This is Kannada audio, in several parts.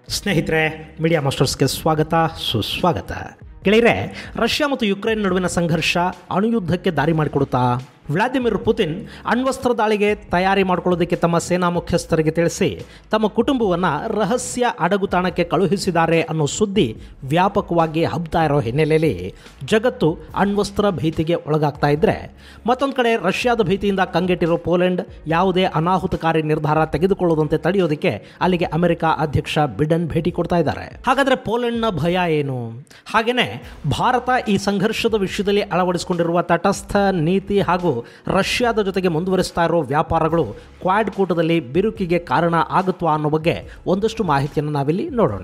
ಸ್ನೇಹಿತರೆ ಮೀಡಿಯಾ ಮಾಸ್ಟರ್ಸ್ಗೆ ಸ್ವಾಗತ ಸುಸ್ವಾಗತ ಗೆಳೆಯರೆ ರಷ್ಯಾ ಮತ್ತು ಯುಕ್ರೇನ್ ನಡುವಿನ ಸಂಘರ್ಷ ಅಣುಯುದ್ಧಕ್ಕೆ ದಾರಿ ಮಾಡಿಕೊಡುತ್ತಾ ವ್ಲಾದಿಮಿರ್ ಪುತಿನ್ ಅಣ್ವಸ್ತ್ರ ದಾಳಿಗೆ ತಯಾರಿ ಮಾಡಿಕೊಳ್ಳೋದಕ್ಕೆ ತಮ್ಮ ಸೇನಾ ಮುಖ್ಯಸ್ಥರಿಗೆ ತಿಳಿಸಿ ತಮ್ಮ ಕುಟುಂಬವನ್ನು ರಹಸ್ಯ ಅಡಗುತಾಣಕ್ಕೆ ಕಳುಹಿಸಿದ್ದಾರೆ ಅನ್ನೋ ಸುದ್ದಿ ವ್ಯಾಪಕವಾಗಿ ಹಬ್ತಾ ಇರೋ ಹಿನ್ನೆಲೆಯಲ್ಲಿ ಜಗತ್ತು ಅಣ್ವಸ್ತ್ರ ಭೀತಿಗೆ ಒಳಗಾಗ್ತಾ ಇದ್ರೆ ಮತ್ತೊಂದು ಕಡೆ ರಷ್ಯಾದ ಭೀತಿಯಿಂದ ಕಂಗೆಟ್ಟಿರೋ ಪೋಲೆಂಡ್ ಯಾವುದೇ ಅನಾಹುತಕಾರಿ ನಿರ್ಧಾರ ತೆಗೆದುಕೊಳ್ಳುವಂತೆ ತಡೆಯೋದಕ್ಕೆ ಅಲ್ಲಿಗೆ ಅಮೆರಿಕ ಅಧ್ಯಕ್ಷ ಬಿಡನ್ ಭೇಟಿ ಕೊಡ್ತಾ ಇದ್ದಾರೆ ಹಾಗಾದ್ರೆ ಪೋಲೆಂಡ್ನ ಭಯ ಏನು ಹಾಗೇನೆ ಭಾರತ ಈ ಸಂಘರ್ಷದ ವಿಷಯದಲ್ಲಿ ಅಳವಡಿಸಿಕೊಂಡಿರುವ ತಟಸ್ಥ ನೀತಿ ಹಾಗೂ ರಷ್ಯಾದ ಜೊತೆಗೆ ಮುಂದುವರಿಸ್ತಾ ಇರೋ ವ್ಯಾಪಾರಗಳು ಕ್ವಾಡ್ ಕೂಟದಲ್ಲಿ ಬಿರುಕಿಗೆ ಕಾರಣ ಆಗುತ್ವಾ ಅನ್ನೋ ಬಗ್ಗೆ ಒಂದಷ್ಟು ಮಾಹಿತಿಯನ್ನು ನಾವಿಲ್ಲಿ ನೋಡೋಣ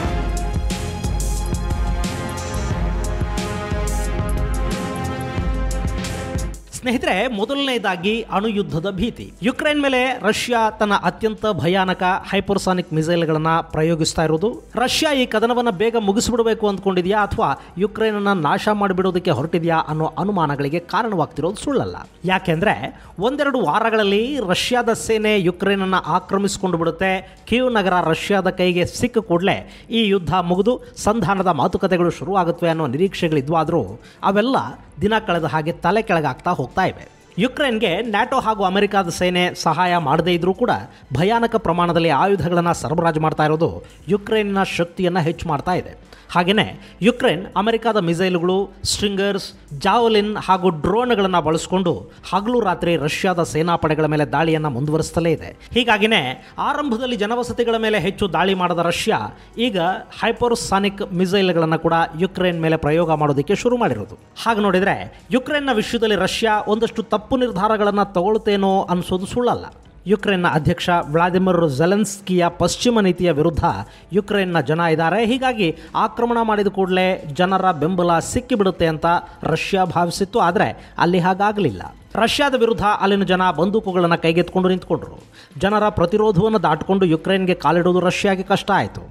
ಸ್ನೇಹಿತರೆ ಮೊದಲನೇದಾಗಿ ಅಣುಯುದ್ಧದ ಭೀತಿ ಯುಕ್ರೇನ್ ಮೇಲೆ ರಷ್ಯಾ ತನ್ನ ಅತ್ಯಂತ ಭಯಾನಕ ಹೈಪರ್ಸಾನಿಕ್ ಮಿಸೈಲ್ಗಳನ್ನು ಪ್ರಯೋಗಿಸ್ತಾ ಇರೋದು ರಷ್ಯಾ ಈ ಕದನವನ್ನು ಬೇಗ ಮುಗಿಸ್ಬಿಡಬೇಕು ಅಂದ್ಕೊಂಡಿದ್ಯಾ ಅಥವಾ ಯುಕ್ರೇನ್ ಅನ್ನ ನಾಶ ಮಾಡಿಬಿಡೋದಕ್ಕೆ ಹೊರಟಿದ್ಯಾ ಅನ್ನೋ ಅನುಮಾನಗಳಿಗೆ ಕಾರಣವಾಗ್ತಿರೋದು ಸುಳ್ಳಲ್ಲ ಯಾಕೆಂದ್ರೆ ಒಂದೆರಡು ವಾರಗಳಲ್ಲಿ ರಷ್ಯಾದ ಸೇನೆ ಯುಕ್ರೇನ್ ಅನ್ನ ಆಕ್ರಮಿಸಿಕೊಂಡು ಬಿಡುತ್ತೆ ಕೀವ್ ನಗರ ರಷ್ಯಾದ ಕೈಗೆ ಸಿಕ್ಕ ಕೂಡಲೇ ಈ ಯುದ್ಧ ಮುಗಿದು ಸಂಧಾನದ ಮಾತುಕತೆಗಳು ಶುರುವಾಗುತ್ತವೆ ಅನ್ನೋ ನಿರೀಕ್ಷೆಗಳಿದ್ವಾದರೂ ಅವೆಲ್ಲ ದಿನ ಕಳೆದ ಹಾಗೆ ತಲೆ ಕೆಳಗಾಗ್ತಾ ಹೋಗ್ತಾ ಇವೆ ಯುಕ್ರೇನ್ಗೆ ನ್ಯಾಟೋ ಹಾಗೂ ಅಮೆರಿಕದ ಸೇನೆ ಸಹಾಯ ಮಾಡದೇ ಇದ್ರೂ ಕೂಡ ಭಯಾನಕ ಪ್ರಮಾಣದಲ್ಲಿ ಆಯುಧಗಳನ್ನು ಸರಬರಾಜು ಮಾಡ್ತಾ ಇರೋದು ಯುಕ್ರೇನಿನ ಶಕ್ತಿಯನ್ನು ಹೆಚ್ಚು ಮಾಡ್ತಾ ಇದೆ ಹಾಗೆಯೇ ಯುಕ್ರೇನ್ ಅಮೆರಿಕದ ಮಿಸೈಲ್ಗಳು ಸ್ಟ್ರಿಂಗರ್ಸ್ ಜಾವಲಿನ್ ಹಾಗೂ ಡ್ರೋನ್ಗಳನ್ನು ಬಳಸಿಕೊಂಡು ಹಗಲು ರಾತ್ರಿ ರಷ್ಯಾದ ಸೇನಾಪಡೆಗಳ ಮೇಲೆ ದಾಳಿಯನ್ನು ಮುಂದುವರಿಸ್ತಲೇ ಇದೆ ಹೀಗಾಗಿನೇ ಆರಂಭದಲ್ಲಿ ಜನವಸತಿಗಳ ಮೇಲೆ ಹೆಚ್ಚು ದಾಳಿ ಮಾಡದ ರಷ್ಯಾ ಈಗ ಹೈಪರ್ಸಾನಿಕ್ ಮಿಸೈಲ್ಗಳನ್ನು ಕೂಡ ಯುಕ್ರೇನ್ ಮೇಲೆ ಪ್ರಯೋಗ ಮಾಡೋದಕ್ಕೆ ಶುರು ಮಾಡಿರೋದು ಹಾಗೆ ನೋಡಿದರೆ ಯುಕ್ರೇನ್ನ ವಿಷಯದಲ್ಲಿ ರಷ್ಯಾ ಒಂದಷ್ಟು ತಪ್ಪು ನಿರ್ಧಾರಗಳನ್ನು ತಗೊಳ್ತೇನೋ ಅನಿಸೋದು ಸುಳ್ಳಲ್ಲ ಯುಕ್ರೇನ್ನ ಅಧ್ಯಕ್ಷ ವ್ಲಾದಿಮಿರ್ ಜೆಲೆನ್ಸ್ಕಿಯ ಪಶ್ಚಿಮ ನೀತಿಯ ವಿರುದ್ಧ ಯುಕ್ರೇನ್ನ ಜನ ಇದ್ದಾರೆ ಹೀಗಾಗಿ ಆಕ್ರಮಣ ಮಾಡಿದ ಕೂಡಲೇ ಜನರ ಬೆಂಬಲ ಸಿಕ್ಕಿಬಿಡುತ್ತೆ ಅಂತ ರಷ್ಯಾ ಭಾವಿಸಿತ್ತು ಆದರೆ ಅಲ್ಲಿ ಹಾಗಾಗಲಿಲ್ಲ ರಷ್ಯಾದ ವಿರುದ್ಧ ಅಲ್ಲಿನ ಜನ ಬಂದೂಕುಗಳನ್ನು ಕೈಗೆತ್ಕೊಂಡು ನಿಂತ್ಕೊಂಡ್ರು ಜನರ ಪ್ರತಿರೋಧವನ್ನು ದಾಟಿಕೊಂಡು ಯುಕ್ರೇನ್ಗೆ ಕಾಲಿಡೋದು ರಷ್ಯಾಗೆ ಕಷ್ಟ ಆಯಿತು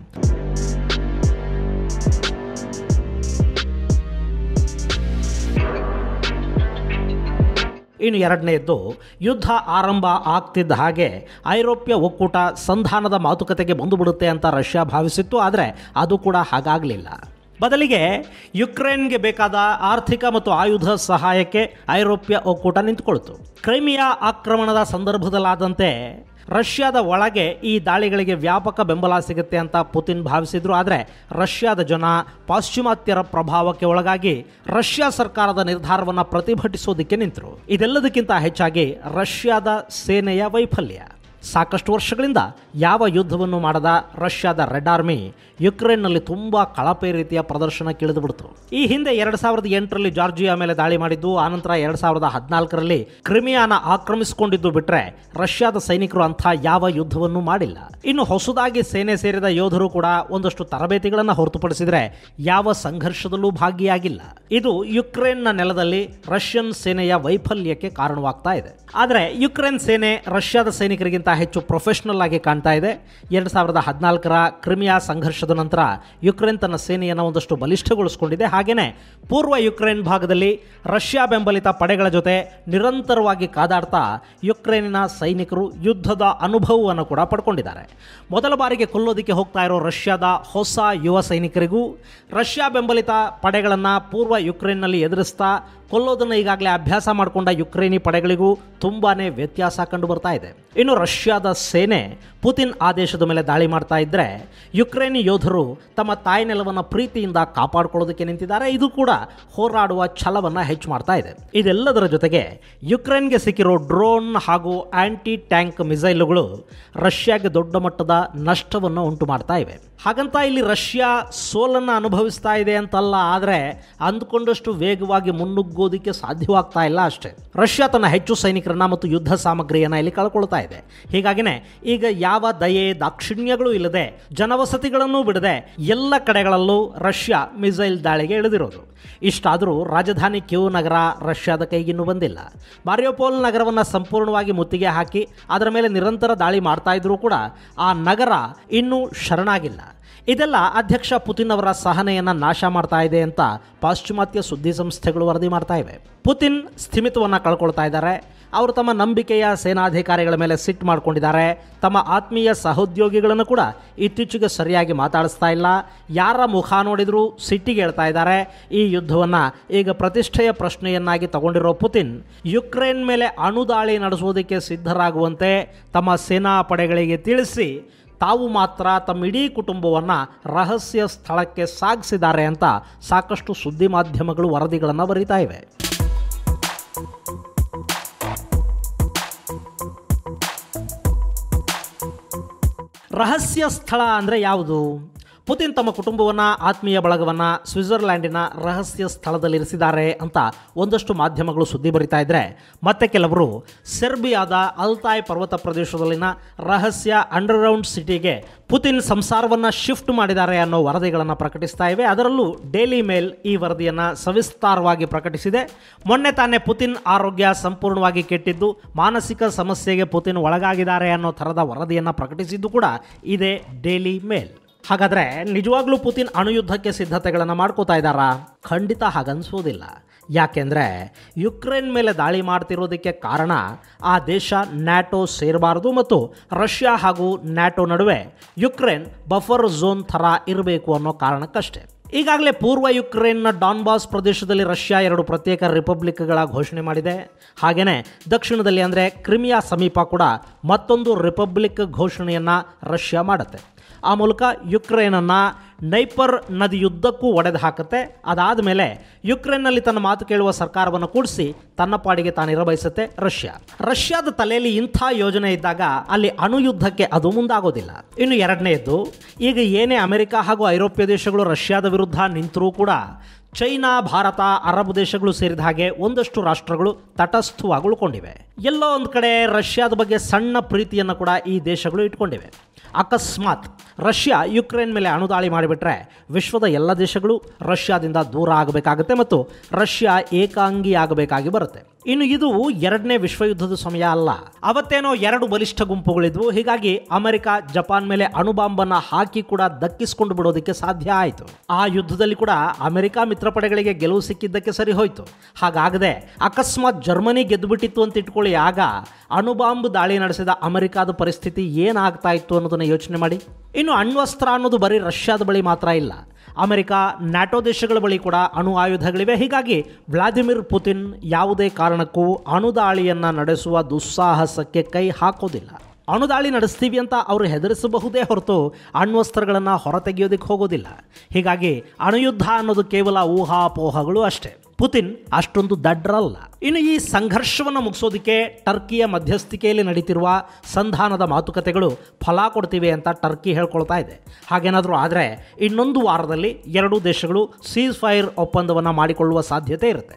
ಇನ್ನು ಎರಡನೆಯದ್ದು ಯುದ್ಧ ಆರಂಭ ಆಗ್ತಿದ್ದ ಹಾಗೆ ಐರೋಪ್ಯ ಒಕ್ಕೂಟ ಸಂಧಾನದ ಮಾತುಕತೆಗೆ ಬಂದುಬಿಡುತ್ತೆ ಅಂತ ರಷ್ಯಾ ಭಾವಿಸಿತ್ತು ಆದರೆ ಅದು ಕೂಡ ಹಾಗಾಗಲಿಲ್ಲ ಬದಲಿಗೆ ಯುಕ್ರೇನ್ಗೆ ಬೇಕಾದ ಆರ್ಥಿಕ ಮತ್ತು ಆಯುಧ ಸಹಾಯಕ್ಕೆ ಐರೋಪ್ಯ ಒಕ್ಕೂಟ ನಿಂತುಕೊಳ್ತು ಕ್ರೈಮಿಯಾ ಆಕ್ರಮಣದ ಸಂದರ್ಭದಲ್ಲಾದಂತೆ ರಷ್ಯಾದ ಒಳಗೆ ಈ ದಾಳಿಗಳಿಗೆ ವ್ಯಾಪಕ ಬೆಂಬಲ ಸಿಗುತ್ತೆ ಅಂತ ಪುತಿನ್ ಭಾವಿಸಿದ್ರು ಆದರೆ ರಷ್ಯಾದ ಜನ ಪಾಶ್ಚಿಮಾತ್ಯರ ಪ್ರಭಾವಕ್ಕೆ ಒಳಗಾಗಿ ರಷ್ಯಾ ಸರ್ಕಾರದ ನಿರ್ಧಾರವನ್ನು ಪ್ರತಿಭಟಿಸೋದಕ್ಕೆ ನಿಂತರು ಇದೆಲ್ಲದಕ್ಕಿಂತ ಹೆಚ್ಚಾಗಿ ರಷ್ಯಾದ ಸೇನೆಯ ವೈಫಲ್ಯ ಸಾಕಷ್ಟು ವರ್ಷಗಳಿಂದ ಯಾವ ಯುದ್ಧವನ್ನು ಮಾಡದ ರಷ್ಯಾದ ರೆಡ್ ಆರ್ಮಿ ಯುಕ್ರೇನ್ನಲ್ಲಿ ತುಂಬ ಕಳಪೆ ರೀತಿಯ ಪ್ರದರ್ಶನ ಬಿಡ್ತು ಈ ಹಿಂದೆ ಎರಡು ಸಾವಿರದ ಎಂಟರಲ್ಲಿ ಜಾರ್ಜಿಯಾ ಮೇಲೆ ದಾಳಿ ಮಾಡಿದ್ದು ಆನಂತರ ಎರಡು ಸಾವಿರದ ಹದಿನಾಲ್ಕರಲ್ಲಿ ಕ್ರಿಮಿಯಾನ ಆಕ್ರಮಿಸಿಕೊಂಡಿದ್ದು ಬಿಟ್ಟರೆ ರಷ್ಯಾದ ಸೈನಿಕರು ಅಂಥ ಯಾವ ಯುದ್ಧವನ್ನು ಮಾಡಿಲ್ಲ ಇನ್ನು ಹೊಸದಾಗಿ ಸೇನೆ ಸೇರಿದ ಯೋಧರು ಕೂಡ ಒಂದಷ್ಟು ತರಬೇತಿಗಳನ್ನು ಹೊರತುಪಡಿಸಿದರೆ ಯಾವ ಸಂಘರ್ಷದಲ್ಲೂ ಭಾಗಿಯಾಗಿಲ್ಲ ಇದು ಯುಕ್ರೇನ್ನ ನೆಲದಲ್ಲಿ ರಷ್ಯನ್ ಸೇನೆಯ ವೈಫಲ್ಯಕ್ಕೆ ಕಾರಣವಾಗ್ತಾ ಇದೆ ಆದರೆ ಯುಕ್ರೇನ್ ಸೇನೆ ರಷ್ಯಾದ ಸೈನಿಕರಿಗಿಂತ ಹೆಚ್ಚು ಪ್ರೊಫೆಷನಲ್ ಆಗಿ ಕಾಣ್ತಾ ಇದೆ ಎರಡು ಸಾವಿರದ ಹದಿನಾಲ್ಕರ ಕ್ರಿಮಿಯಾ ಸಂಘರ್ಷದ ನಂತರ ಯುಕ್ರೇನ್ ತನ್ನ ಸೇನೆಯನ್ನು ಒಂದಷ್ಟು ಬಲಿಷ್ಠಗೊಳಿಸಿಕೊಂಡಿದೆ ಹಾಗೆಯೇ ಪೂರ್ವ ಯುಕ್ರೇನ್ ಭಾಗದಲ್ಲಿ ರಷ್ಯಾ ಬೆಂಬಲಿತ ಪಡೆಗಳ ಜೊತೆ ನಿರಂತರವಾಗಿ ಕಾದಾಡ್ತಾ ಯುಕ್ರೇನಿನ ಸೈನಿಕರು ಯುದ್ಧದ ಅನುಭವವನ್ನು ಕೂಡ ಪಡ್ಕೊಂಡಿದ್ದಾರೆ ಮೊದಲ ಬಾರಿಗೆ ಕೊಲ್ಲೋದಕ್ಕೆ ಹೋಗ್ತಾ ಇರೋ ರಷ್ಯಾದ ಹೊಸ ಯುವ ಸೈನಿಕರಿಗೂ ರಷ್ಯಾ ಬೆಂಬಲಿತ ಪಡೆಗಳನ್ನು ಪೂರ್ವ ಯುಕ್ರೇನ್ನಲ್ಲಿ ಎದುರಿಸ್ತಾ ಕೊಲ್ಲೋದನ್ನು ಈಗಾಗಲೇ ಅಭ್ಯಾಸ ಮಾಡಿಕೊಂಡ ಯುಕ್ರೇನಿ ಪಡೆಗಳಿಗೂ ತುಂಬಾನೇ ವ್ಯತ್ಯಾಸ ಕಂಡು ಬರ್ತಾ ಇದೆ ಇನ್ನು ರಷ್ಯಾದ ಸೇನೆ ಪುತಿನ್ ಆದೇಶದ ಮೇಲೆ ದಾಳಿ ಮಾಡ್ತಾ ಇದ್ರೆ ಯುಕ್ರೇನಿ ಯೋಧರು ತಮ್ಮ ತಾಯಿ ನೆಲವನ್ನು ಪ್ರೀತಿಯಿಂದ ಕಾಪಾಡಿಕೊಳ್ಳೋದಕ್ಕೆ ನಿಂತಿದ್ದಾರೆ ಇದು ಕೂಡ ಹೋರಾಡುವ ಛಲವನ್ನು ಹೆಚ್ಚು ಮಾಡ್ತಾ ಇದೆ ಇದೆಲ್ಲದರ ಜೊತೆಗೆ ಯುಕ್ರೇನ್ಗೆ ಸಿಕ್ಕಿರೋ ಡ್ರೋನ್ ಹಾಗೂ ಆಂಟಿ ಟ್ಯಾಂಕ್ ಮಿಸೈಲ್ಗಳು ರಷ್ಯಾಗೆ ದೊಡ್ಡ ಮಟ್ಟದ ನಷ್ಟವನ್ನು ಉಂಟು ಮಾಡ್ತಾ ಇವೆ ಹಾಗಂತ ಇಲ್ಲಿ ರಷ್ಯಾ ಸೋಲನ್ನು ಅನುಭವಿಸ್ತಾ ಇದೆ ಅಂತಲ್ಲ ಆದರೆ ಅಂದ್ಕೊಂಡಷ್ಟು ವೇಗವಾಗಿ ಮುನ್ನುಗ್ಗೋದಕ್ಕೆ ಸಾಧ್ಯವಾಗ್ತಾ ಇಲ್ಲ ಅಷ್ಟೇ ರಷ್ಯಾ ತನ್ನ ಹೆಚ್ಚು ಸೈನಿಕರನ್ನ ಮತ್ತು ಯುದ್ಧ ಸಾಮಗ್ರಿಯನ್ನು ಇಲ್ಲಿ ಕಳ್ಕೊಳ್ತಾ ಇದೆ ಹೀಗಾಗಿನೇ ಈಗ ಯಾವ ದಯೆ ದಾಕ್ಷಿಣ್ಯಗಳು ಇಲ್ಲದೆ ಜನವಸತಿಗಳನ್ನೂ ಬಿಡದೆ ಎಲ್ಲ ಕಡೆಗಳಲ್ಲೂ ರಷ್ಯಾ ಮಿಸೈಲ್ ದಾಳಿಗೆ ಇಳಿದಿರೋದು ಇಷ್ಟಾದರೂ ರಾಜಧಾನಿ ಕ್ಯೂ ನಗರ ರಷ್ಯಾದ ಕೈಗಿನ್ನೂ ಬಂದಿಲ್ಲ ಮಾರಿಯೋಪೋಲ್ ನಗರವನ್ನು ಸಂಪೂರ್ಣವಾಗಿ ಮುತ್ತಿಗೆ ಹಾಕಿ ಅದರ ಮೇಲೆ ನಿರಂತರ ದಾಳಿ ಮಾಡ್ತಾ ಇದ್ರೂ ಕೂಡ ಆ ನಗರ ಇನ್ನೂ ಶರಣಾಗಿಲ್ಲ ಇದೆಲ್ಲ ಅಧ್ಯಕ್ಷ ಪುತಿನ್ ಅವರ ಸಹನೆಯನ್ನು ನಾಶ ಮಾಡ್ತಾ ಇದೆ ಅಂತ ಪಾಶ್ಚಿಮಾತ್ಯ ಸುದ್ದಿ ಸಂಸ್ಥೆಗಳು ವರದಿ ಮಾಡ್ತಾ ಇವೆ ಪುತಿನ್ ಸ್ಥಿಮಿತವನ್ನು ಕಳ್ಕೊಳ್ತಾ ಇದ್ದಾರೆ ಅವರು ತಮ್ಮ ನಂಬಿಕೆಯ ಸೇನಾಧಿಕಾರಿಗಳ ಮೇಲೆ ಸಿಟ್ಟು ಮಾಡ್ಕೊಂಡಿದ್ದಾರೆ ತಮ್ಮ ಆತ್ಮೀಯ ಸಹೋದ್ಯೋಗಿಗಳನ್ನು ಕೂಡ ಇತ್ತೀಚೆಗೆ ಸರಿಯಾಗಿ ಮಾತಾಡಿಸ್ತಾ ಇಲ್ಲ ಯಾರ ಮುಖ ನೋಡಿದರೂ ಸಿಟ್ಟಿಗೆ ಹೇಳ್ತಾ ಇದ್ದಾರೆ ಈ ಯುದ್ಧವನ್ನು ಈಗ ಪ್ರತಿಷ್ಠೆಯ ಪ್ರಶ್ನೆಯನ್ನಾಗಿ ತಗೊಂಡಿರೋ ಪುತಿನ್ ಯುಕ್ರೇನ್ ಮೇಲೆ ಅಣುದಾಳಿ ನಡೆಸುವುದಕ್ಕೆ ಸಿದ್ಧರಾಗುವಂತೆ ತಮ್ಮ ಸೇನಾ ಪಡೆಗಳಿಗೆ ತಿಳಿಸಿ ತಾವು ಮಾತ್ರ ತಮ್ಮ ಇಡೀ ಕುಟುಂಬವನ್ನು ರಹಸ್ಯ ಸ್ಥಳಕ್ಕೆ ಸಾಗಿಸಿದ್ದಾರೆ ಅಂತ ಸಾಕಷ್ಟು ಸುದ್ದಿ ಮಾಧ್ಯಮಗಳು ವರದಿಗಳನ್ನು ಬರೀತಾ ಇವೆ ರಹಸ್ಯ ಸ್ಥಳ ಅಂದರೆ ಯಾವುದು ಪುತಿನ್ ತಮ್ಮ ಕುಟುಂಬವನ್ನು ಆತ್ಮೀಯ ಬಳಗವನ್ನು ಸ್ವಿಟ್ಜರ್ಲ್ಯಾಂಡಿನ ರಹಸ್ಯ ಸ್ಥಳದಲ್ಲಿರಿಸಿದ್ದಾರೆ ಅಂತ ಒಂದಷ್ಟು ಮಾಧ್ಯಮಗಳು ಸುದ್ದಿ ಬರಿತಾ ಇದ್ರೆ ಮತ್ತೆ ಕೆಲವರು ಸೆರ್ಬಿಯಾದ ಅಲ್ತಾಯ್ ಪರ್ವತ ಪ್ರದೇಶದಲ್ಲಿನ ರಹಸ್ಯ ಅಂಡರ್ಗ್ರೌಂಡ್ ಸಿಟಿಗೆ ಪುತಿನ್ ಸಂಸಾರವನ್ನು ಶಿಫ್ಟ್ ಮಾಡಿದ್ದಾರೆ ಅನ್ನೋ ವರದಿಗಳನ್ನು ಪ್ರಕಟಿಸ್ತಾ ಇವೆ ಅದರಲ್ಲೂ ಡೈಲಿ ಮೇಲ್ ಈ ವರದಿಯನ್ನು ಸವಿಸ್ತಾರವಾಗಿ ಪ್ರಕಟಿಸಿದೆ ಮೊನ್ನೆ ತಾನೇ ಪುತಿನ್ ಆರೋಗ್ಯ ಸಂಪೂರ್ಣವಾಗಿ ಕೆಟ್ಟಿದ್ದು ಮಾನಸಿಕ ಸಮಸ್ಯೆಗೆ ಪುತಿನ್ ಒಳಗಾಗಿದ್ದಾರೆ ಅನ್ನೋ ಥರದ ವರದಿಯನ್ನು ಪ್ರಕಟಿಸಿದ್ದು ಕೂಡ ಇದೇ ಡೈಲಿ ಮೇಲ್ ಹಾಗಾದರೆ ನಿಜವಾಗ್ಲೂ ಪುತಿನ್ ಅಣುಯುದ್ಧಕ್ಕೆ ಸಿದ್ಧತೆಗಳನ್ನು ಮಾಡ್ಕೋತಾ ಇದ್ದಾರಾ ಖಂಡಿತ ಹಾಗನ್ಸೋದಿಲ್ಲ ಯಾಕೆಂದರೆ ಯುಕ್ರೇನ್ ಮೇಲೆ ದಾಳಿ ಮಾಡ್ತಿರೋದಕ್ಕೆ ಕಾರಣ ಆ ದೇಶ ನ್ಯಾಟೋ ಸೇರಬಾರದು ಮತ್ತು ರಷ್ಯಾ ಹಾಗೂ ನ್ಯಾಟೋ ನಡುವೆ ಯುಕ್ರೇನ್ ಬಫರ್ ಝೋನ್ ಥರ ಇರಬೇಕು ಅನ್ನೋ ಕಾರಣಕ್ಕಷ್ಟೇ ಈಗಾಗಲೇ ಪೂರ್ವ ಯುಕ್ರೇನ್ನ ಡಾನ್ಬಾಸ್ ಪ್ರದೇಶದಲ್ಲಿ ರಷ್ಯಾ ಎರಡು ಪ್ರತ್ಯೇಕ ರಿಪಬ್ಲಿಕ್ಗಳ ಘೋಷಣೆ ಮಾಡಿದೆ ಹಾಗೆಯೇ ದಕ್ಷಿಣದಲ್ಲಿ ಅಂದರೆ ಕ್ರಿಮಿಯಾ ಸಮೀಪ ಕೂಡ ಮತ್ತೊಂದು ರಿಪಬ್ಲಿಕ್ ಘೋಷಣೆಯನ್ನು ರಷ್ಯಾ ಮಾಡುತ್ತೆ ಆ ಮೂಲಕ ಯುಕ್ರೇನನ್ನು ನೈಪರ್ ನದಿಯುದ್ದಕ್ಕೂ ಒಡೆದು ಹಾಕುತ್ತೆ ಅದಾದ ಮೇಲೆ ಯುಕ್ರೇನ್ನಲ್ಲಿ ತನ್ನ ಮಾತು ಕೇಳುವ ಸರ್ಕಾರವನ್ನು ಕೂಡಿಸಿ ತನ್ನ ಪಾಡಿಗೆ ತಾನಿರ ಬಯಸುತ್ತೆ ರಷ್ಯಾ ರಷ್ಯಾದ ತಲೆಯಲ್ಲಿ ಇಂಥ ಯೋಜನೆ ಇದ್ದಾಗ ಅಲ್ಲಿ ಅಣುಯುದ್ಧಕ್ಕೆ ಅದು ಮುಂದಾಗೋದಿಲ್ಲ ಇನ್ನು ಎರಡನೆಯದ್ದು ಈಗ ಏನೇ ಅಮೆರಿಕ ಹಾಗೂ ಐರೋಪ್ಯ ದೇಶಗಳು ರಷ್ಯಾದ ವಿರುದ್ಧ ನಿಂತರೂ ಕೂಡ ಚೈನಾ ಭಾರತ ಅರಬ್ ದೇಶಗಳು ಸೇರಿದ ಹಾಗೆ ಒಂದಷ್ಟು ರಾಷ್ಟ್ರಗಳು ತಟಸ್ಥವಾಗಿ ಉಳ್ಕೊಂಡಿವೆ ಎಲ್ಲೋ ಒಂದು ಕಡೆ ರಷ್ಯಾದ ಬಗ್ಗೆ ಸಣ್ಣ ಪ್ರೀತಿಯನ್ನು ಕೂಡ ಈ ದೇಶಗಳು ಇಟ್ಕೊಂಡಿವೆ ಅಕಸ್ಮಾತ್ ರಷ್ಯಾ ಯುಕ್ರೇನ್ ಮೇಲೆ ಅಣುದಾಳಿ ಮಾಡಿಬಿಟ್ರೆ ವಿಶ್ವದ ಎಲ್ಲ ದೇಶಗಳು ರಷ್ಯಾದಿಂದ ದೂರ ಆಗಬೇಕಾಗುತ್ತೆ ಮತ್ತು ರಷ್ಯಾ ಏಕಾಂಗಿ ಆಗಬೇಕಾಗಿ ಬರುತ್ತೆ ಇನ್ನು ಇದು ಎರಡನೇ ವಿಶ್ವಯುದ್ಧದ ಸಮಯ ಅಲ್ಲ ಅವತ್ತೇನೋ ಎರಡು ಬಲಿಷ್ಠ ಗುಂಪುಗಳಿದ್ವು ಹೀಗಾಗಿ ಅಮೆರಿಕ ಜಪಾನ್ ಮೇಲೆ ಅಣುಬಾಂಬನ್ನು ಹಾಕಿ ಕೂಡ ದಕ್ಕಿಸ್ಕೊಂಡು ಬಿಡೋದಕ್ಕೆ ಸಾಧ್ಯ ಆಯಿತು ಆ ಯುದ್ಧದಲ್ಲಿ ಕೂಡ ಅಮೆರಿಕ ಮಿತ್ರಪಡೆಗಳಿಗೆ ಗೆಲುವು ಸಿಕ್ಕಿದ್ದಕ್ಕೆ ಸರಿ ಹೋಯಿತು ಹಾಗಾಗದೆ ಅಕಸ್ಮಾತ್ ಜರ್ಮನಿ ಗೆದ್ದುಬಿಟ್ಟಿತ್ತು ಅಂತ ಇಟ್ಕೊಳ್ಳಿ ಆಗ ಅಣುಬಾಂಬ್ ದಾಳಿ ನಡೆಸಿದ ಅಮೆರಿಕಾದ ಪರಿಸ್ಥಿತಿ ಏನಾಗ್ತಾ ಇತ್ತು ಅನ್ನೋದನ್ನು ಯೋಚನೆ ಮಾಡಿ ಇನ್ನು ಅಣ್ವಸ್ತ್ರ ಅನ್ನೋದು ಬರೀ ರಷ್ಯಾದ ಬಳಿ ಮಾತ್ರ ಇಲ್ಲ ಅಮೆರಿಕ ನ್ಯಾಟೋ ದೇಶಗಳ ಬಳಿ ಕೂಡ ಅಣು ಆಯುಧಗಳಿವೆ ಹೀಗಾಗಿ ವ್ಲಾದಿಮಿರ್ ಪುತಿನ್ ಯಾವುದೇ ಕಾರಣಕ್ಕೂ ಅಣುದಾಳಿಯನ್ನು ನಡೆಸುವ ದುಸ್ಸಾಹಸಕ್ಕೆ ಕೈ ಹಾಕೋದಿಲ್ಲ ಅಣುದಾಳಿ ನಡೆಸ್ತೀವಿ ಅಂತ ಅವರು ಹೆದರಿಸಬಹುದೇ ಹೊರತು ಅಣ್ವಸ್ತ್ರಗಳನ್ನು ಹೊರತೆಗೆಯೋದಕ್ಕೆ ಹೋಗೋದಿಲ್ಲ ಹೀಗಾಗಿ ಅಣುಯುದ್ಧ ಅನ್ನೋದು ಕೇವಲ ಊಹಾಪೋಹಗಳು ಅಷ್ಟೇ ಪುತಿನ್ ಅಷ್ಟೊಂದು ದಡ್ರಲ್ಲ ಇನ್ನು ಈ ಸಂಘರ್ಷವನ್ನು ಮುಗಿಸೋದಕ್ಕೆ ಟರ್ಕಿಯ ಮಧ್ಯಸ್ಥಿಕೆಯಲ್ಲಿ ನಡೀತಿರುವ ಸಂಧಾನದ ಮಾತುಕತೆಗಳು ಫಲ ಕೊಡ್ತಿವೆ ಅಂತ ಟರ್ಕಿ ಹೇಳ್ಕೊಳ್ತಾ ಇದೆ ಹಾಗೇನಾದರೂ ಆದರೆ ಇನ್ನೊಂದು ವಾರದಲ್ಲಿ ಎರಡೂ ದೇಶಗಳು ಸೀಸ್ ಫೈರ್ ಒಪ್ಪಂದವನ್ನು ಮಾಡಿಕೊಳ್ಳುವ ಸಾಧ್ಯತೆ ಇರುತ್ತೆ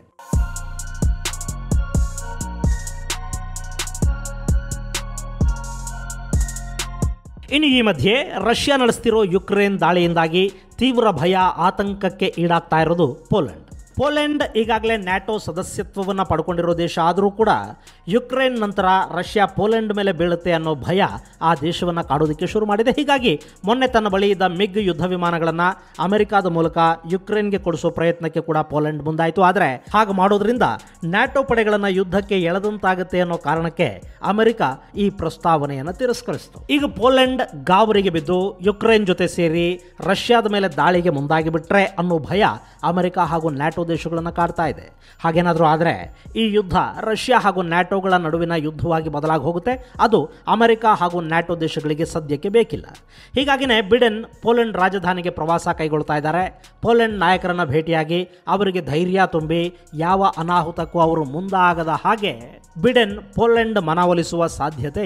ಇನ್ನು ಈ ಮಧ್ಯೆ ರಷ್ಯಾ ನಡೆಸ್ತಿರೋ ಯುಕ್ರೇನ್ ದಾಳಿಯಿಂದಾಗಿ ತೀವ್ರ ಭಯ ಆತಂಕಕ್ಕೆ ಈಡಾಗ್ತಾ ಇರೋದು ಪೋಲೆಂಡ್ ಪೋಲೆಂಡ್ ಈಗಾಗಲೇ ನ್ಯಾಟೋ ಸದಸ್ಯತ್ವವನ್ನು ಪಡ್ಕೊಂಡಿರೋ ದೇಶ ಆದರೂ ಕೂಡ ಯುಕ್ರೇನ್ ನಂತರ ರಷ್ಯಾ ಪೋಲೆಂಡ್ ಮೇಲೆ ಬೀಳುತ್ತೆ ಅನ್ನೋ ಭಯ ಆ ದೇಶವನ್ನು ಕಾಡೋದಕ್ಕೆ ಶುರು ಮಾಡಿದೆ ಹೀಗಾಗಿ ಮೊನ್ನೆ ತನ್ನ ಬಳಿ ಇದ್ದ ಮಿಗ್ ಯುದ್ಧ ವಿಮಾನಗಳನ್ನು ಅಮೆರಿಕಾದ ಮೂಲಕ ಯುಕ್ರೇನ್ಗೆ ಕೊಡಿಸೋ ಪ್ರಯತ್ನಕ್ಕೆ ಕೂಡ ಪೋಲೆಂಡ್ ಮುಂದಾಯಿತು ಆದರೆ ಹಾಗೆ ಮಾಡೋದ್ರಿಂದ ನ್ಯಾಟೋ ಪಡೆಗಳನ್ನು ಯುದ್ಧಕ್ಕೆ ಎಳೆದಂತಾಗುತ್ತೆ ಅನ್ನೋ ಕಾರಣಕ್ಕೆ ಅಮೆರಿಕ ಈ ಪ್ರಸ್ತಾವನೆಯನ್ನು ತಿರಸ್ಕರಿಸಿತು ಈಗ ಪೋಲೆಂಡ್ ಗಾಬರಿಗೆ ಬಿದ್ದು ಯುಕ್ರೇನ್ ಜೊತೆ ಸೇರಿ ರಷ್ಯಾದ ಮೇಲೆ ದಾಳಿಗೆ ಮುಂದಾಗಿ ಬಿಟ್ರೆ ಅನ್ನೋ ಭಯ ಅಮೆರಿಕ ಹಾಗೂ ನ್ಯಾಟೋ ದೇಶಗಳನ್ನು ಕಾಡ್ತಾ ಇದೆ ಹಾಗೇನಾದರೂ ಆದರೆ ಈ ಯುದ್ಧ ರಷ್ಯಾ ಹಾಗೂ ನ್ಯಾಟೋಗಳ ನಡುವಿನ ಯುದ್ಧವಾಗಿ ಬದಲಾಗಿ ಹೋಗುತ್ತೆ ಅದು ಅಮೆರಿಕ ಹಾಗೂ ನ್ಯಾಟೋ ದೇಶಗಳಿಗೆ ಸದ್ಯಕ್ಕೆ ಬೇಕಿಲ್ಲ ಹೀಗಾಗಿನೇ ಬಿಡೆನ್ ಪೋಲೆಂಡ್ ರಾಜಧಾನಿಗೆ ಪ್ರವಾಸ ಕೈಗೊಳ್ತಾ ಇದ್ದಾರೆ ಪೋಲೆಂಡ್ ನಾಯಕರನ್ನ ಭೇಟಿಯಾಗಿ ಅವರಿಗೆ ಧೈರ್ಯ ತುಂಬಿ ಯಾವ ಅನಾಹುತಕ್ಕೂ ಅವರು ಮುಂದಾಗದ ಹಾಗೆ ಬಿಡೆನ್ ಪೋಲೆಂಡ್ ಮನವೊಲಿಸುವ ಸಾಧ್ಯತೆ ಇದೆ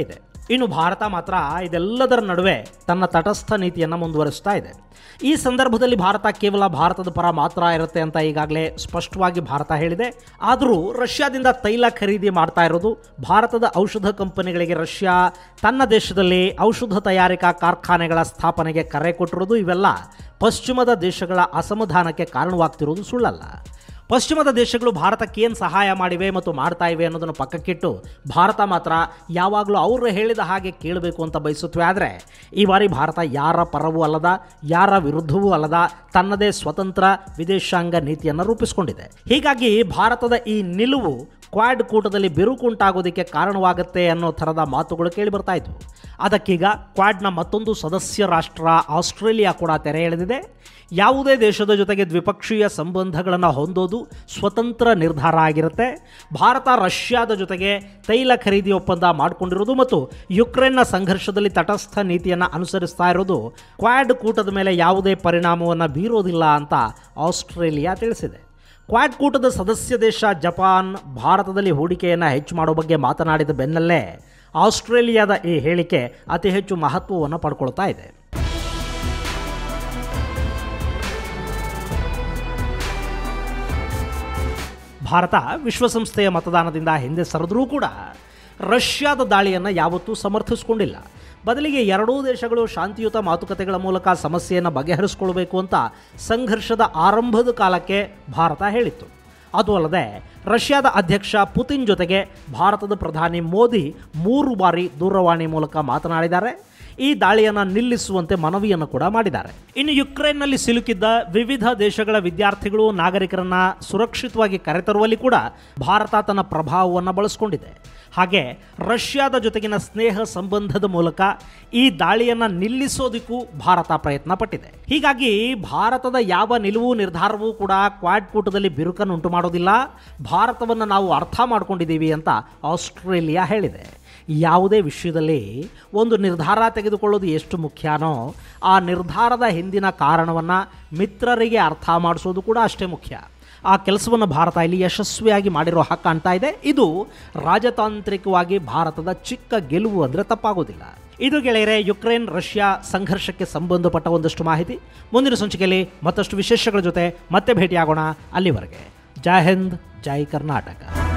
ಇನ್ನು ಭಾರತ ಮಾತ್ರ ಇದೆಲ್ಲದರ ನಡುವೆ ತನ್ನ ತಟಸ್ಥ ನೀತಿಯನ್ನು ಮುಂದುವರಿಸ್ತಾ ಇದೆ ಈ ಸಂದರ್ಭದಲ್ಲಿ ಭಾರತ ಕೇವಲ ಭಾರತದ ಪರ ಮಾತ್ರ ಇರುತ್ತೆ ಅಂತ ಈಗಾಗಲೇ ಸ್ಪಷ್ಟವಾಗಿ ಭಾರತ ಹೇಳಿದೆ ಆದರೂ ರಷ್ಯಾದಿಂದ ತೈಲ ಖರೀದಿ ಮಾಡ್ತಾ ಇರೋದು ಭಾರತದ ಔಷಧ ಕಂಪನಿಗಳಿಗೆ ರಷ್ಯಾ ತನ್ನ ದೇಶದಲ್ಲಿ ಔಷಧ ತಯಾರಿಕಾ ಕಾರ್ಖಾನೆಗಳ ಸ್ಥಾಪನೆಗೆ ಕರೆ ಕೊಟ್ಟಿರೋದು ಇವೆಲ್ಲ ಪಶ್ಚಿಮದ ದೇಶಗಳ ಅಸಮಾಧಾನಕ್ಕೆ ಕಾರಣವಾಗ್ತಿರೋದು ಸುಳ್ಳಲ್ಲ ಪಶ್ಚಿಮದ ದೇಶಗಳು ಭಾರತಕ್ಕೆ ಏನು ಸಹಾಯ ಮಾಡಿವೆ ಮತ್ತು ಮಾಡ್ತಾ ಇವೆ ಅನ್ನೋದನ್ನು ಪಕ್ಕಕ್ಕಿಟ್ಟು ಭಾರತ ಮಾತ್ರ ಯಾವಾಗಲೂ ಅವರು ಹೇಳಿದ ಹಾಗೆ ಕೇಳಬೇಕು ಅಂತ ಬಯಸುತ್ತವೆ ಆದರೆ ಈ ಬಾರಿ ಭಾರತ ಯಾರ ಪರವೂ ಅಲ್ಲದ ಯಾರ ವಿರುದ್ಧವೂ ಅಲ್ಲದ ತನ್ನದೇ ಸ್ವತಂತ್ರ ವಿದೇಶಾಂಗ ನೀತಿಯನ್ನು ರೂಪಿಸಿಕೊಂಡಿದೆ ಹೀಗಾಗಿ ಭಾರತದ ಈ ನಿಲುವು ಕ್ವಾಡ್ ಕೂಟದಲ್ಲಿ ಬಿರುಕುಂಟಾಗೋದಕ್ಕೆ ಕಾರಣವಾಗುತ್ತೆ ಅನ್ನೋ ಥರದ ಮಾತುಗಳು ಕೇಳಿ ಬರ್ತಾ ಇದ್ವು ಅದಕ್ಕೀಗ ಕ್ವಾಡ್ನ ಮತ್ತೊಂದು ಸದಸ್ಯ ರಾಷ್ಟ್ರ ಆಸ್ಟ್ರೇಲಿಯಾ ಕೂಡ ತೆರೆ ಎಳೆದಿದೆ ಯಾವುದೇ ದೇಶದ ಜೊತೆಗೆ ದ್ವಿಪಕ್ಷೀಯ ಸಂಬಂಧಗಳನ್ನು ಹೊಂದೋದು ಸ್ವತಂತ್ರ ನಿರ್ಧಾರ ಆಗಿರುತ್ತೆ ಭಾರತ ರಷ್ಯಾದ ಜೊತೆಗೆ ತೈಲ ಖರೀದಿ ಒಪ್ಪಂದ ಮಾಡಿಕೊಂಡಿರೋದು ಮತ್ತು ಯುಕ್ರೇನ್ನ ಸಂಘರ್ಷದಲ್ಲಿ ತಟಸ್ಥ ನೀತಿಯನ್ನು ಅನುಸರಿಸ್ತಾ ಇರೋದು ಕ್ವಾಡ್ ಕೂಟದ ಮೇಲೆ ಯಾವುದೇ ಪರಿಣಾಮವನ್ನು ಬೀರೋದಿಲ್ಲ ಅಂತ ಆಸ್ಟ್ರೇಲಿಯಾ ತಿಳಿಸಿದೆ ಕ್ವಾಡ್ ಕೂಟದ ಸದಸ್ಯ ದೇಶ ಜಪಾನ್ ಭಾರತದಲ್ಲಿ ಹೂಡಿಕೆಯನ್ನು ಹೆಚ್ಚು ಮಾಡೋ ಬಗ್ಗೆ ಮಾತನಾಡಿದ ಬೆನ್ನಲ್ಲೇ ಆಸ್ಟ್ರೇಲಿಯಾದ ಈ ಹೇಳಿಕೆ ಅತಿ ಹೆಚ್ಚು ಮಹತ್ವವನ್ನು ಪಡ್ಕೊಳ್ತಾ ಇದೆ ಭಾರತ ವಿಶ್ವಸಂಸ್ಥೆಯ ಮತದಾನದಿಂದ ಹಿಂದೆ ಸರಿದ್ರೂ ಕೂಡ ರಷ್ಯಾದ ದಾಳಿಯನ್ನು ಯಾವತ್ತೂ ಸಮರ್ಥಿಸಿಕೊಂಡಿಲ್ಲ ಬದಲಿಗೆ ಎರಡೂ ದೇಶಗಳು ಶಾಂತಿಯುತ ಮಾತುಕತೆಗಳ ಮೂಲಕ ಸಮಸ್ಯೆಯನ್ನು ಬಗೆಹರಿಸಿಕೊಳ್ಬೇಕು ಅಂತ ಸಂಘರ್ಷದ ಆರಂಭದ ಕಾಲಕ್ಕೆ ಭಾರತ ಹೇಳಿತ್ತು ಅದು ಅಲ್ಲದೆ ರಷ್ಯಾದ ಅಧ್ಯಕ್ಷ ಪುತಿನ್ ಜೊತೆಗೆ ಭಾರತದ ಪ್ರಧಾನಿ ಮೋದಿ ಮೂರು ಬಾರಿ ದೂರವಾಣಿ ಮೂಲಕ ಮಾತನಾಡಿದ್ದಾರೆ ಈ ದಾಳಿಯನ್ನು ನಿಲ್ಲಿಸುವಂತೆ ಮನವಿಯನ್ನು ಕೂಡ ಮಾಡಿದ್ದಾರೆ ಇನ್ನು ಯುಕ್ರೇನ್ನಲ್ಲಿ ಸಿಲುಕಿದ್ದ ವಿವಿಧ ದೇಶಗಳ ವಿದ್ಯಾರ್ಥಿಗಳು ನಾಗರಿಕರನ್ನ ಸುರಕ್ಷಿತವಾಗಿ ಕರೆತರುವಲ್ಲಿ ಕೂಡ ಭಾರತ ತನ್ನ ಪ್ರಭಾವವನ್ನು ಬಳಸಿಕೊಂಡಿದೆ ಹಾಗೆ ರಷ್ಯಾದ ಜೊತೆಗಿನ ಸ್ನೇಹ ಸಂಬಂಧದ ಮೂಲಕ ಈ ದಾಳಿಯನ್ನು ನಿಲ್ಲಿಸೋದಕ್ಕೂ ಭಾರತ ಪ್ರಯತ್ನ ಪಟ್ಟಿದೆ ಹೀಗಾಗಿ ಭಾರತದ ಯಾವ ನಿಲುವು ನಿರ್ಧಾರವೂ ಕೂಡ ಕ್ವಾಡ್ ಕೂಟದಲ್ಲಿ ಬಿರುಕನ್ನುಂಟು ಮಾಡೋದಿಲ್ಲ ಭಾರತವನ್ನು ನಾವು ಅರ್ಥ ಮಾಡ್ಕೊಂಡಿದ್ದೀವಿ ಅಂತ ಆಸ್ಟ್ರೇಲಿಯಾ ಹೇಳಿದೆ ಯಾವುದೇ ವಿಷಯದಲ್ಲಿ ಒಂದು ನಿರ್ಧಾರ ತೆಗೆದುಕೊಳ್ಳೋದು ಎಷ್ಟು ಮುಖ್ಯನೋ ಆ ನಿರ್ಧಾರದ ಹಿಂದಿನ ಕಾರಣವನ್ನು ಮಿತ್ರರಿಗೆ ಅರ್ಥ ಮಾಡಿಸೋದು ಕೂಡ ಅಷ್ಟೇ ಮುಖ್ಯ ಆ ಕೆಲಸವನ್ನು ಭಾರತ ಇಲ್ಲಿ ಯಶಸ್ವಿಯಾಗಿ ಮಾಡಿರೋ ಹಾಗೆ ಕಾಣ್ತಾ ಇದೆ ಇದು ರಾಜತಾಂತ್ರಿಕವಾಗಿ ಭಾರತದ ಚಿಕ್ಕ ಗೆಲುವು ಅಂದರೆ ತಪ್ಪಾಗೋದಿಲ್ಲ ಇದು ಗೆಳೆಯರೆ ಯುಕ್ರೇನ್ ರಷ್ಯಾ ಸಂಘರ್ಷಕ್ಕೆ ಸಂಬಂಧಪಟ್ಟ ಒಂದಷ್ಟು ಮಾಹಿತಿ ಮುಂದಿನ ಸಂಚಿಕೆಯಲ್ಲಿ ಮತ್ತಷ್ಟು ವಿಶೇಷಗಳ ಜೊತೆ ಮತ್ತೆ ಭೇಟಿಯಾಗೋಣ ಅಲ್ಲಿವರೆಗೆ ಜೈ ಹಿಂದ್ ಜೈ ಕರ್ನಾಟಕ